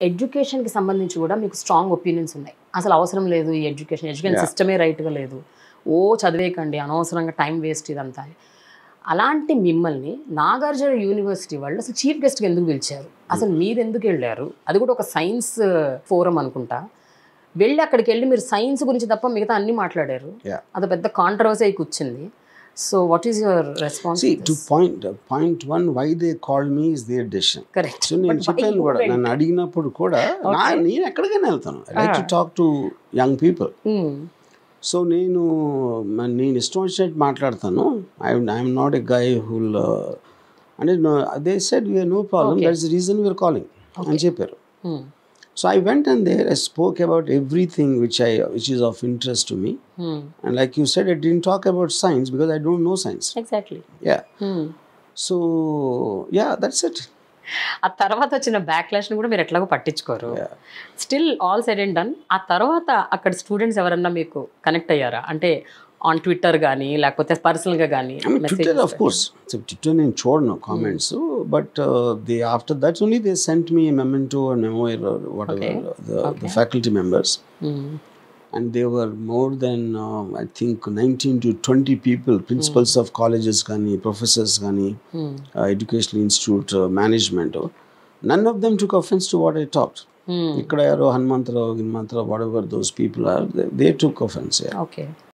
ఎడ్యుకేషన్కి సంబంధించి కూడా మీకు స్ట్రాంగ్ ఒపీనియన్స్ ఉన్నాయి అసలు అవసరం లేదు ఈ ఎడ్యుకేషన్ ఎడ్యుకేషన్ Yeah. సిస్టమే రైట్గా లేదు ఓ చదివేకండి అనవసరంగా టైం వేస్ట్ ఇదంతా అని. అలాంటి మిమ్మల్ని నాగార్జున యూనివర్సిటీ వాళ్ళు అసలు చీఫ్ గెస్ట్గా ఎందుకు పిలిచారు అసలు మీరు ఎందుకు వెళ్ళారు అది కూడా ఒక సైన్స్ ఫోరం అనుకుంటా వెళ్ళి అక్కడికి వెళ్ళి మీరు సైన్స్ గురించి తప్ప మిగతా అన్ని మాట్లాడారు Yeah. అది పెద్ద కాంట్రవర్సీ అయి కూర్చుంది so what is your response See, to point point one, why they called me is their decision. Correct so నేను చెప్పాను కూడా నన్ను అడిగినప్పుడు కూడా నా నేను ఎక్కడికైనా వెళ్తాను I like to talk to young people so నేను మ- నేను ఇష్టం వచ్చినట్టు మాట్లాడతాను I I'm not a guy who'll అంటే అదే said we are no problem Okay. That is reason we are calling అని చెప్పారు so I went and there I spoke about everything which I which is of interest to me and like you said I didn't talk about science because I don't know science exactly yeah so yeah that's it ఆ తర్వాత వచ్చిన బ్యాక్లాష్ని కూడా మీరు ఎట్లాగో పట్టించుకోరు Yeah. Still all said and done ఆ తర్వాత అక్కడ స్టూడెంట్స్ ఎవరన్నా మీకు కనెక్ట్ అయ్యారా అంటే ఆన్ ట్విట్టర్ కానీ లేకపోతే పర్సనల్గా కానీ I mean, Twitter, of course. So, Twitter నేను చూడను comments but they after that only they sent me memento or memo or whatever Okay. the, Okay. the faculty members and they were more than uh, I think 19 to 20 people principals of colleges కానీ professors కానీ uh, educational institute uh, management none of them took offense to what I talked ఇక్కడ ఎవరో హనుమంతరావు గిన్మంతరావు whatever those people are they took offense yeah okay